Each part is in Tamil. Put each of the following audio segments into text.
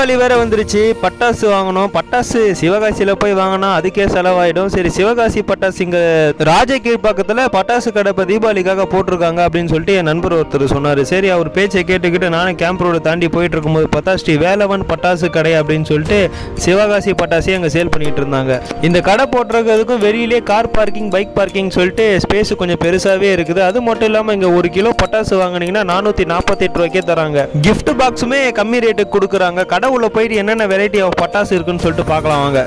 தீபாவளி வேற வந்துருச்சு பட்டாசு வாங்கணும் பட்டாசு சிவகாசியில் போய் வாங்கினா அதுக்கே செலவாயிடும் சரி சிவகாசி பட்டாசு இங்கே ராஜகீழ் பக்கத்தில் பட்டாசு கடை இப்போ தீபாவளிக்காக போட்டிருக்காங்க அப்படின்னு சொல்லிட்டு என் நண்பர் ஒருத்தர் சொன்னார் சரி அவர் பேச்சை கேட்டுக்கிட்டு நானும் கேம்ப் ரோடு தாண்டி போயிட்டு இருக்கும்போது பார்த்தா ஸ்ரீ வேலவன் பட்டாசு கடை அப்படின்னு சொல்லிட்டு சிவகாசி பட்டாசே அங்கே சேல் பண்ணிட்டு இருந்தாங்க இந்த கடை போட்டிருக்கிறதுக்கும் வெளியிலே கார் பார்க்கிங் பைக் பார்க்கிங் சொல்லிட்டு ஸ்பேஸ் கொஞ்சம் பெருசாகவே இருக்குது அது மட்டும் இல்லாமல் இங்கே ஒரு கிலோ பட்டாசு வாங்குனீங்கன்னா நானூற்றி நாற்பத்தெட்டு ரூபாய்க்கே தராங்க gift பாக்ஸுமே கம்மி ரேட்டுக்கு கொடுக்குறாங்க கடை உள்ள போயிட்டு என்னென்ன வெரைட்டி ஆஃப் பட்டாசு இருக்குன்னு சொல்லிட்டு பார்க்கலாம் வாங்க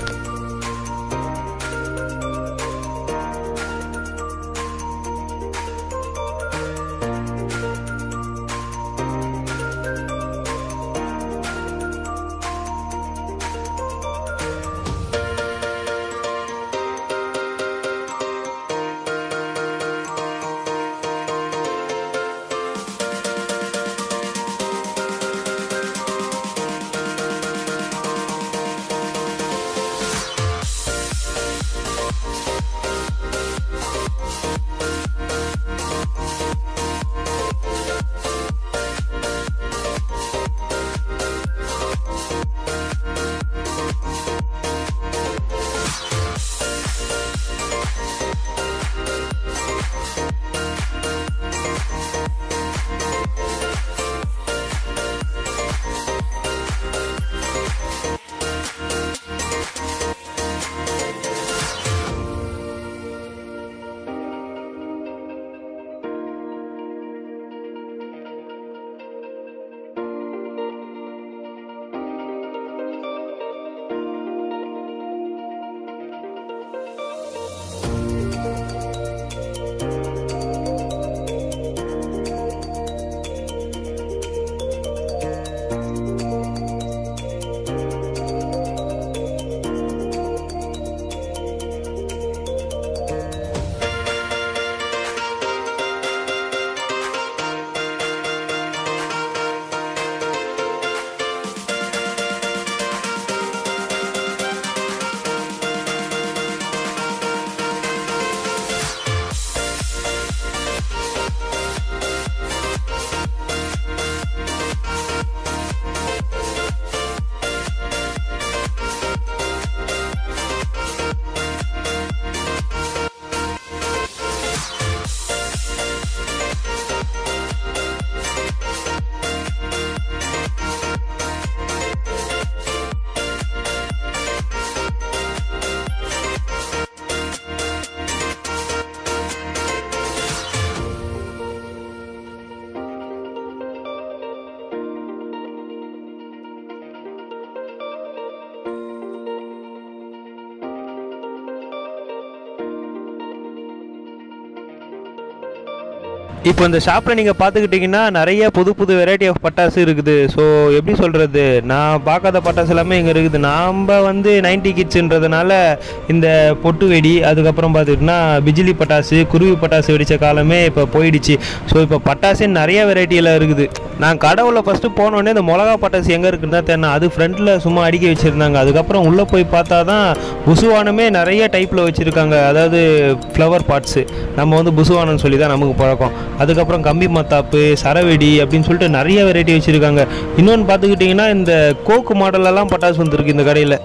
இப்போ இந்த ஷாப்பில் நீங்கள் பார்த்துக்கிட்டிங்கன்னா நிறைய புது புது வெரைட்டி ஆஃப் பட்டாசு இருக்குது ஸோ எப்படி சொல்கிறது நான் பார்க்காத பட்டாசு எல்லாமே இங்கே இருக்குது நாம் வந்து நைன்டி கிட்ஸுன்றதுனால இந்த பொட்டு வெடி அதுக்கப்புறம் பார்த்துக்கிட்டிங்கன்னா பிஜிலி பட்டாசு குருவி பட்டாசு வெடித்த காலமே இப்போ போயிடுச்சு ஸோ இப்போ பட்டாசே நிறைய வெரைட்டியில் இருக்குது நான் கடவுளை ஃபஸ்ட்டு போனோடனே இந்த மிளகா பட்டாசு எங்கே இருக்குன்னு தான் தெரியும் அது ஃப்ரண்ட்டில் சும்மா அடுக்கி வச்சுருந்தாங்க அதுக்கப்புறம் உள்ளே போய் பார்த்தா தான் புசுவானமே நிறைய டைப்பில் வச்சுருக்காங்க அதாவது ஃப்ளவர் பார்ட்ஸு நம்ம வந்து புசுவானன்னு சொல்லி தான் நமக்கு பழக்கம் அதுக்கப்புறம் கம்பி மத்தாப்பு சரவெடி அப்படின்னு சொல்லிட்டு நிறைய வெரைட்டி வச்சுருக்காங்க இன்னொன்று பார்த்துக்கிட்டிங்கன்னா இந்த கோக்கு மாடலெல்லாம் பட்டாசு வந்திருக்கு இந்த கடையில்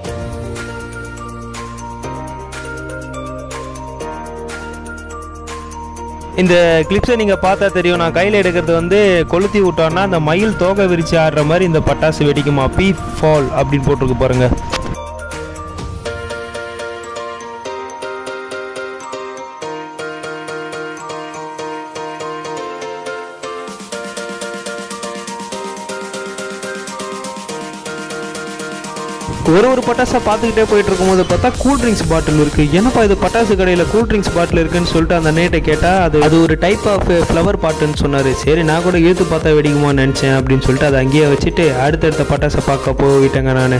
இந்த கிளிப்ஸை நீங்கள் பார்த்தா தெரியும் நான் கையில் எடுக்கிறது வந்து கொளுத்தி விட்டோன்னா அந்த மயில் தோகை விரிச்சு ஆடுற மாதிரி இந்த பட்டாசு வெடிக்குமா பீ ஃபால் அப்படின்னு போட்டிருக்கு பாருங்க ஒரு ஒரு பட்டாசா பார்த்துக்கிட்டே போயிட்டு இருக்கும்போது பார்த்தா கூல் ட்ரிங்க்ஸ் பாட்டில் இருக்கு என்னப்பா இது பட்டாசு கடையில் கூல் ட்ரிங்க்ஸ் பாட்டில் இருக்குன்னு சொல்லிட்டு அந்த நேட்டை கேட்டால் அது அது ஒரு டைப் ஆஃப் ஃப்ளவர் பாட்டுன்னு சொன்னார் சரி நான் கூட இழுத்து பார்த்தா வெடிக்குமான்னு நினச்சேன் அப்படின்னு சொல்லிட்டு அதை அங்கேயே வச்சுட்டு அடுத்தடுத்த பட்டாசை பார்க்க போயிட்டேங்க நான்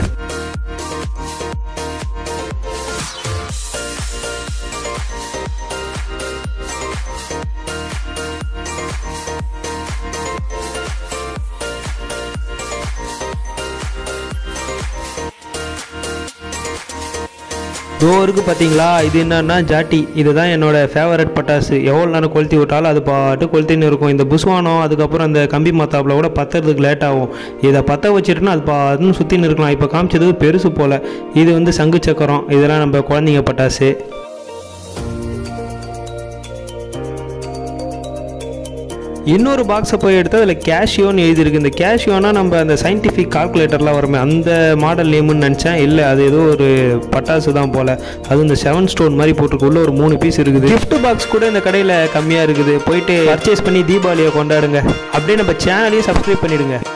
இதோ இருக்கு பார்த்தீங்களா இது என்னன்னா ஜாட்டி இதுதான் என்னோட ஃபேவரட் பட்டாசு எவ்வளோ நேரம் கொளுத்தி விட்டாலும் அது பாட்டு கொளுத்தின்னு இருக்கும் இந்த புஸ்வானம் அதுக்கப்புறம் அந்த கம்பி மத்தாப்பில் கூட பத்துறதுக்கு லேட் ஆகும் இதை பற்ற வச்சுட்டுனா அது பாட்டுன்னு சுற்றின்னு இருக்கலாம் இப்போ காமிச்சது பெருசு போல் இது வந்து சங்கு சக்கரம் இதெல்லாம் நம்ம குழந்தைங்க பட்டாசு இன்னொரு பாக்ஸை போய் எடுத்து அதில் கேஷியோன்னு எழுதியிருக்கு இந்த கேஷியோனா நம்ம அந்த சயின்டிஃபிக் கால்குலேட்டர்லாம் வருமே அந்த மாடல் நேம்னு நினச்சேன் இல்லை அது ஏதோ ஒரு பட்டாசு தான் போல் அதுவும் இந்த செவன் ஸ்டோன் மாதிரி போட்டிருக்கு உள்ள ஒரு மூணு பீஸ் இருக்குது gift பாக்ஸ் கூட இந்த கடையில் கம்மியாக இருக்குது போயிட்டு பர்ச்சேஸ் பண்ணி தீபாவளியை கொண்டாடுங்க அப்படியே நம்ம சேனலையும் சப்ஸ்கிரைப் பண்ணிடுங்க